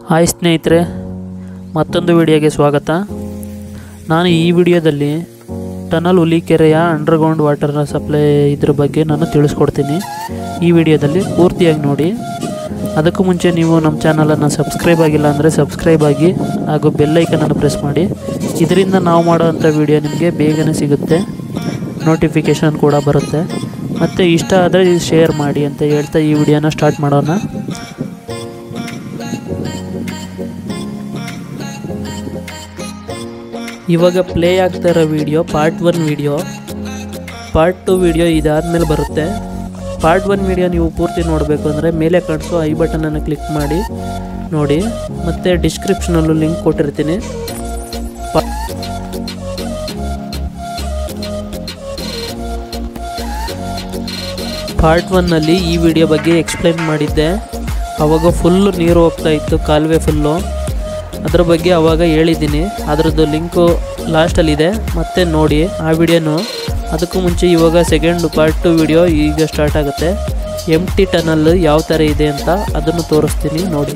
hi ಸ್ನೇಹಿತರೆ ಮತ್ತೊಂದು ವಿಡಿಯೋಗೆ ಸ್ವಾಗತ ನಾನು ಈ ವಿಡಿಯೋದಲ್ಲಿ ಟನಲ್ ಹುಲಿಕೆರೆಯ ಅಂಡರ್ಗ್ರೌಂಡ್ ವಾಟರ್ನ ಸಪ್ಲೈ ಇದ್ರ ಬಗ್ಗೆ ನಾನು ತಿಳಿಸ್ಕೊಡ್ತೀನಿ ಈ ವಿಡಿಯೋದಲ್ಲಿ ಪೂರ್ತಿಯಾಗಿ ನೋಡಿ ಅದಕ್ಕೂ ಮುಂಚೆ ನೀವು ನಮ್ಮ ಚಾನಲನ್ನು ಸಬ್ಸ್ಕ್ರೈಬ್ ಆಗಿಲ್ಲ ಅಂದರೆ ಸಬ್ಸ್ಕ್ರೈಬ್ ಆಗಿ ಹಾಗೂ ಬೆಲ್ಲೈಕನನ್ನು ಪ್ರೆಸ್ ಮಾಡಿ ಇದರಿಂದ ನಾವು ಮಾಡೋವಂಥ ವಿಡಿಯೋ ನಿಮಗೆ ಬೇಗನೆ ಸಿಗುತ್ತೆ ನೋಟಿಫಿಕೇಷನ್ ಕೂಡ ಬರುತ್ತೆ ಮತ್ತು ಇಷ್ಟ ಆದರೆ ಶೇರ್ ಮಾಡಿ ಅಂತ ಹೇಳ್ತಾ ಈ ವಿಡಿಯೋನ ಸ್ಟಾರ್ಟ್ ಮಾಡೋಣ ಇವಾಗ ಪ್ಲೇ ಆಗ್ತಾ ಇರೋ video part one video part two video ಇದಾದಮೇಲೆ ಬರುತ್ತೆ ಪಾರ್ಟ್ ಒನ್ ವಿಡಿಯೋ ನೀವು ಪೂರ್ತಿ ನೋಡಬೇಕು ಅಂದರೆ ಮೇಲೆ ಕಾಣಿಸೋ ಐ ಬಟನನ್ನು ಕ್ಲಿಕ್ ಮಾಡಿ ನೋಡಿ ಮತ್ತು ಡಿಸ್ಕ್ರಿಪ್ಷನಲ್ಲೂ ಲಿಂಕ್ ಕೊಟ್ಟಿರ್ತೀನಿ ಪಾ- ಪಾರ್ಟ್ ಒನ್ನಲ್ಲಿ ಈ ವಿಡಿಯೋ ಬಗ್ಗೆ ಎಕ್ಸ್ಪ್ಲೈನ್ ಮಾಡಿದ್ದೆ ಆವಾಗ ಫುಲ್ಲು ನೀರು ಹೋಗ್ತಾ ಇತ್ತು ಕಾಲುವೆ ಫುಲ್ಲು ಅದ್ರ ಬಗ್ಗೆ ಆವಾಗ ಹೇಳಿದ್ದೀನಿ ಅದರದ್ದು ಲಿಂಕು ಲಾಸ್ಟಲ್ಲಿದೆ ಮತ್ತೆ ನೋಡಿ ಆ ವಿಡಿಯೋನು ಅದಕ್ಕೂ ಮುಂಚೆ ಇವಾಗ ಸೆಕೆಂಡ್ ಪಾರ್ಟ್ ಟು ವಿಡಿಯೋ ಈಗ ಸ್ಟಾರ್ಟ್ ಆಗುತ್ತೆ ಎಮ್ ಟಿ ಟನಲ್ ಯಾವ ಥರ ಇದೆ ಅಂತ ಅದನ್ನು ತೋರಿಸ್ತೀನಿ ನೋಡಿ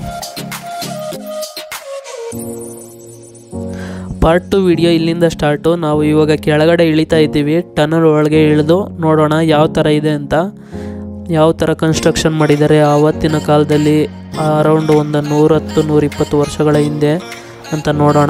ಪಾರ್ಟ್ ಟು ವಿಡಿಯೋ ಇಲ್ಲಿಂದ ಸ್ಟಾರ್ಟು ನಾವು ಇವಾಗ ಕೆಳಗಡೆ ಇಳಿತಾ ಇದ್ದೀವಿ ಟನಲ್ ಒಳಗೆ ಇಳಿದು ನೋಡೋಣ ಯಾವ ಥರ ಇದೆ ಅಂತ ಯಾವ ಥರ ಕನ್ಸ್ಟ್ರಕ್ಷನ್ ಮಾಡಿದ್ದಾರೆ ಆವತ್ತಿನ ಕಾಲದಲ್ಲಿ ಅರೌಂಡ್ ಒಂದು ನೂರತ್ತು ನೂರಿಪ್ಪತ್ತು ವರ್ಷಗಳ ಹಿಂದೆ ಅಂತ ನೋಡೋಣ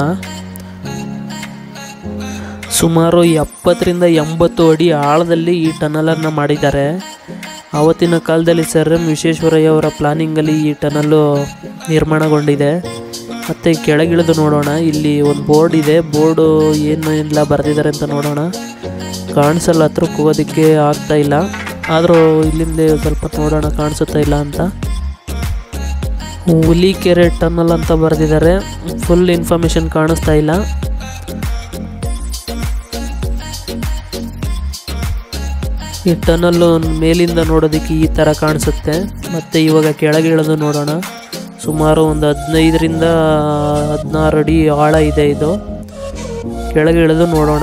ಸುಮಾರು ಎಪ್ಪತ್ತರಿಂದ ಎಂಬತ್ತು ಅಡಿ ಆಳದಲ್ಲಿ ಈ ಟನಲನ್ನು ಮಾಡಿದ್ದಾರೆ ಆವತ್ತಿನ ಕಾಲದಲ್ಲಿ ಸರ್ ಎಂ ವಿಶ್ವೇಶ್ವರಯ್ಯ ಅವರ ಪ್ಲಾನಿಂಗಲ್ಲಿ ಈ ಟನಲ್ಲು ನಿರ್ಮಾಣಗೊಂಡಿದೆ ಮತ್ತು ಕೆಳಗಿಳಿದು ನೋಡೋಣ ಇಲ್ಲಿ ಒಂದು ಬೋರ್ಡ್ ಇದೆ ಬೋರ್ಡು ಏನು ಎಲ್ಲ ಬರೆದಿದ್ದಾರೆ ಅಂತ ನೋಡೋಣ ಕಾಣಿಸಲ್ಲ ಹತ್ರಕ್ಕೆ ಹೋಗೋದಕ್ಕೆ ಆಗ್ತಾ ಇಲ್ಲ ಆದರೂ ಇಲ್ಲಿಂದ ಸ್ವಲ್ಪ ನೋಡೋಣ ಕಾಣಿಸುತ್ತಾ ಇಲ್ಲ ಅಂತ ಹುಲಿಕೆರೆ ಟನಲ್ ಅಂತ ಬರೆದಿದ್ದಾರೆ ಫುಲ್ ಇನ್ಫಾರ್ಮೇಷನ್ ಕಾಣಿಸ್ತಾ ಇಲ್ಲ ಈ ಟನಲ್ಲು ಮೇಲಿಂದ ನೋಡೋದಕ್ಕೆ ಈ ಥರ ಕಾಣಿಸುತ್ತೆ ಮತ್ತು ಇವಾಗ ಕೆಳಗೆ ಇಳಿದು ನೋಡೋಣ ಸುಮಾರು ಒಂದು ಹದಿನೈದರಿಂದ ಹದಿನಾರು ಅಡಿ ಆಳ ಇದೆ ಇದು ಕೆಳಗೆ ಇಳಿದು ನೋಡೋಣ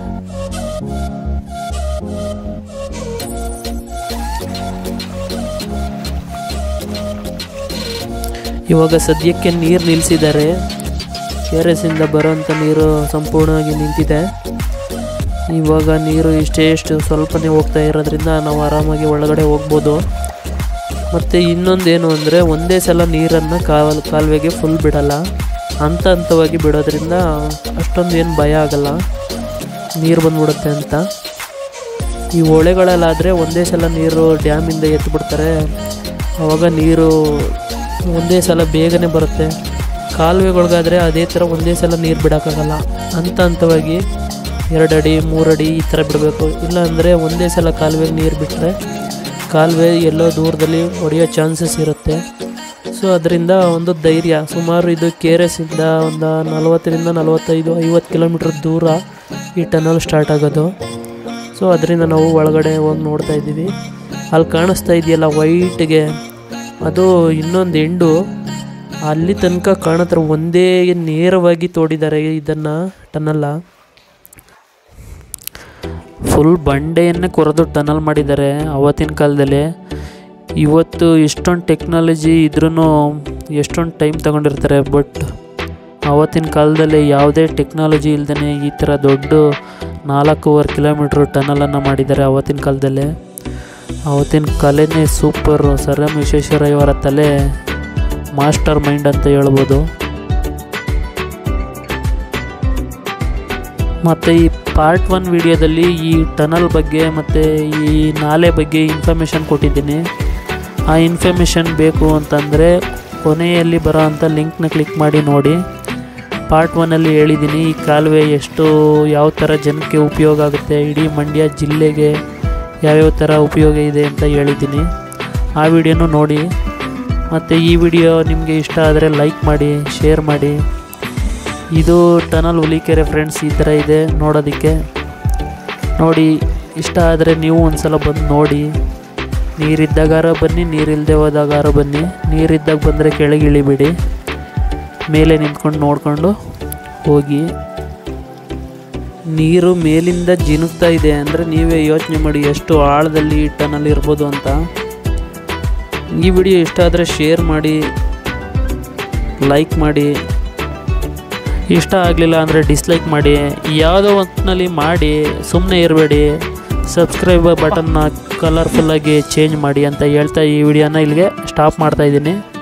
ಇವಾಗ ಸದ್ಯಕ್ಕೆ ನೀರು ನಿಲ್ಲಿಸಿದ್ದಾರೆ ಕೆ ಆರ್ ಎಸ್ಸಿಂದ ಬರೋಂಥ ನೀರು ಸಂಪೂರ್ಣವಾಗಿ ನಿಂತಿದೆ ಇವಾಗ ನೀರು ಇಷ್ಟೇ ಇಷ್ಟು ಸ್ವಲ್ಪನೇ ಹೋಗ್ತಾ ಇರೋದ್ರಿಂದ ನಾವು ಆರಾಮಾಗಿ ಒಳಗಡೆ ಹೋಗ್ಬೋದು ಮತ್ತು ಇನ್ನೊಂದೇನು ಅಂದರೆ ಒಂದೇ ಸಲ ನೀರನ್ನು ಕಾಲ್ ಕಾಲುವೆಗೆ ಫುಲ್ ಬಿಡಲ್ಲ ಹಂತ ಹಂತವಾಗಿ ಬಿಡೋದ್ರಿಂದ ಅಷ್ಟೊಂದು ಏನು ಭಯ ಆಗಲ್ಲ ನೀರು ಬಂದ್ಬಿಡುತ್ತೆ ಅಂತ ಈ ಹೊಳೆಗಳಲ್ಲಾದರೆ ಒಂದೇ ಸಲ ನೀರು ಡ್ಯಾಮಿಂದ ಎತ್ಬಿಡ್ತಾರೆ ಆವಾಗ ನೀರು ಒಂದೇ ಸಲ ಬೇಗನೆ ಬರುತ್ತೆ ಕಾಲುವೆಗಳ್ಗಾದರೆ ಅದೇ ಥರ ಒಂದೇ ಸಲ ನೀರು ಬಿಡೋಕ್ಕಾಗಲ್ಲ ಹಂತ ಹಂತವಾಗಿ ಎರಡು ಅಡಿ ಮೂರು ಅಡಿ ಈ ಥರ ಬಿಡಬೇಕು ಇಲ್ಲ ಅಂದರೆ ಒಂದೇ ಸಲ ಕಾಲುವೆಗೆ ನೀರು ಬಿಟ್ಟರೆ ಕಾಲುವೆ ಎಲ್ಲೋ ದೂರದಲ್ಲಿ ಹೊಡೆಯೋ ಚಾನ್ಸಸ್ ಇರುತ್ತೆ ಸೊ ಅದರಿಂದ ಒಂದು ಧೈರ್ಯ ಸುಮಾರು ಇದು ಕೆ ಆರ್ ಎಸ್ಸಿಂದ ಒಂದು ನಲವತ್ತರಿಂದ ನಲವತ್ತೈದು ಐವತ್ತು ಕಿಲೋಮೀಟ್ರ್ ದೂರ ಈ ಟನಲ್ ಸ್ಟಾರ್ಟ್ ಆಗೋದು ಸೊ ಅದರಿಂದ ನಾವು ಒಳಗಡೆ ಹೋಗಿ ನೋಡ್ತಾ ಇದ್ದೀವಿ ಅಲ್ಲಿ ಕಾಣಿಸ್ತಾ ಇದೆಯಲ್ಲ ವೈಟ್ಗೆ ಅದು ಇನ್ನೊಂದು ಎಂಡು ಅಲ್ಲಿ ತನಕ ಕಾಣತ್ರ ಒಂದೇ ನೇರವಾಗಿ ತೋಡಿದ್ದಾರೆ ಇದನ್ನು ಟನಲ್ಲ ಫುಲ್ ಬಂಡೆಯನ್ನೇ ಕೊರೆದು ಟನಲ್ ಮಾಡಿದ್ದಾರೆ ಅವತ್ತಿನ ಕಾಲದಲ್ಲಿ ಇವತ್ತು ಇಷ್ಟೊಂದು ಟೆಕ್ನಾಲಜಿ ಇದ್ರೂ ಎಷ್ಟೊಂದು ಟೈಮ್ ತಗೊಂಡಿರ್ತಾರೆ ಬಟ್ ಆವತ್ತಿನ ಕಾಲದಲ್ಲಿ ಯಾವುದೇ ಟೆಕ್ನಾಲಜಿ ಇಲ್ದೇ ಈ ಥರ ದೊಡ್ಡ ನಾಲ್ಕೂವರೆ ಕಿಲೋಮೀಟ್ರ್ ಟನಲನ್ನು ಮಾಡಿದ್ದಾರೆ ಆವತ್ತಿನ ಕಾಲದಲ್ಲಿ ಆವತ್ತಿನ ಕಲೆನೇ ಸೂಪರು ಸರ್ ಎಂ ವಿಶ್ವೇಶ್ವರಯ್ಯ ಅವರ ತಲೆ ಮಾಸ್ಟರ್ ಮೈಂಡ್ ಅಂತ ಹೇಳ್ಬೋದು ಮತ್ತು ಈ ಪಾರ್ಟ್ ಒನ್ ವಿಡಿಯೋದಲ್ಲಿ ಈ ಟನಲ್ ಬಗ್ಗೆ ಮತ್ತು ಈ ನಾಲೆ ಬಗ್ಗೆ ಇನ್ಫಾರ್ಮೇಷನ್ ಕೊಟ್ಟಿದ್ದೀನಿ ಆ ಇನ್ಫಾರ್ಮೇಷನ್ ಬೇಕು ಅಂತಂದರೆ ಕೊನೆಯಲ್ಲಿ ಬರೋ ಅಂಥ ಲಿಂಕ್ನ ಕ್ಲಿಕ್ ಮಾಡಿ ನೋಡಿ ಪಾರ್ಟ್ ಒನ್ನಲ್ಲಿ ಹೇಳಿದ್ದೀನಿ ಈ ಕಾಲುವೆ ಎಷ್ಟು ಯಾವ ಥರ ಜನಕ್ಕೆ ಉಪಯೋಗ ಆಗುತ್ತೆ ಇಡೀ ಮಂಡ್ಯ ಜಿಲ್ಲೆಗೆ ಯಾವ್ಯಾವ ಥರ ಉಪಯೋಗ ಇದೆ ಅಂತ ಹೇಳಿದ್ದೀನಿ ಆ ವಿಡಿಯೋನೂ ನೋಡಿ ಮತ್ತು ಈ ವಿಡಿಯೋ ನಿಮಗೆ ಇಷ್ಟ ಆದರೆ ಲೈಕ್ ಮಾಡಿ ಶೇರ್ ಮಾಡಿ ಇದು ಟನಲ್ ಹುಲಿಕೆರೆ ಫ್ರೆಂಡ್ಸ್ ಈ ಥರ ಇದೆ ನೋಡೋದಕ್ಕೆ ನೋಡಿ ಇಷ್ಟ ಆದರೆ ನೀವು ಒಂದು ಸಲ ಬಂದು ನೋಡಿ ನೀರಿದ್ದಾಗಾರ ಬನ್ನಿ ನೀರಿಲ್ಲದೆ ಹೋದಾಗಾರ ಬನ್ನಿ ನೀರಿದ್ದಾಗ ಬಂದರೆ ಕೆಳಗೆ ಇಳಿಬಿಡಿ ಮೇಲೆ ನಿಂತ್ಕೊಂಡು ನೋಡಿಕೊಂಡು ಹೋಗಿ ನೀರು ಮೇಲಿಂದ ಜಿನುಗ್ತಾ ಇದೆ ಅಂದರೆ ನೀವೇ ಯೋಚನೆ ಮಾಡಿ ಎಷ್ಟು ಆಳದಲ್ಲಿ ಈ ಟನಲ್ ಇರ್ಬೋದು ಅಂತ ಈ ವಿಡಿಯೋ ಇಷ್ಟ ಆದರೆ ಶೇರ್ ಮಾಡಿ ಲೈಕ್ ಮಾಡಿ ಇಷ್ಟ ಆಗಲಿಲ್ಲ ಅಂದರೆ ಡಿಸ್ಲೈಕ್ ಮಾಡಿ ಯಾವುದೋ ಹೊತ್ತಿನಲ್ಲಿ ಮಾಡಿ ಸುಮ್ಮನೆ ಇರಬೇಡಿ ಸಬ್ಸ್ಕ್ರೈಬ್ ಬಟನ್ನ ಕಲರ್ಫುಲ್ಲಾಗಿ ಚೇಂಜ್ ಮಾಡಿ ಅಂತ ಹೇಳ್ತಾ ಈ ವಿಡಿಯೋನ ಇಲ್ಲಿಗೆ ಸ್ಟಾಪ್ ಮಾಡ್ತಾಯಿದ್ದೀನಿ